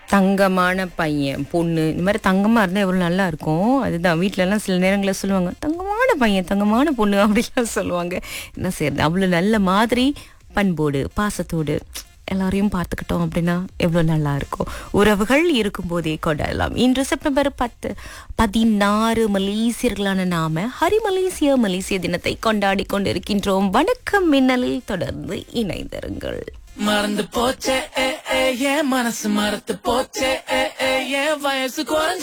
தங்கமான பையன் பொண்ணு இந்த மாதிரி தங்கமா இருந்தா எவ்வளவு நல்லா இருக்கும் அதுதான் வீட்ல எல்லாம் சில நேரங்களில் சொல்லுவாங்க தங்கமான பையன் தங்கமான பொண்ணு அப்படிலாம் சொல்லுவாங்க என்ன செய்யறது அவ்வளவு நல்ல மாதிரி பண்போடு பாசத்தோடு எல்லாரையும் பார்த்துக்கிட்டோம் அப்படின்னா எவ்வளோ நல்லா இருக்கும் உறவுகள் இருக்கும்போதே கொண்டாடலாம் இன்று செப்டம்பர் பத்து பதினாறு மலேசியர்களான நாம ஹரி மலேசிய மலேசிய தினத்தை கொண்டாடி கொண்டிருக்கின்றோம் வணக்கம் மின்னலில் தொடர்ந்து இணைந்திருங்கள் மறந்து போச்சே ஏ, ஏ, என் மனசு மறந்து போச்சே ஏ, ஏ, என் வயசு குறைஞ்சு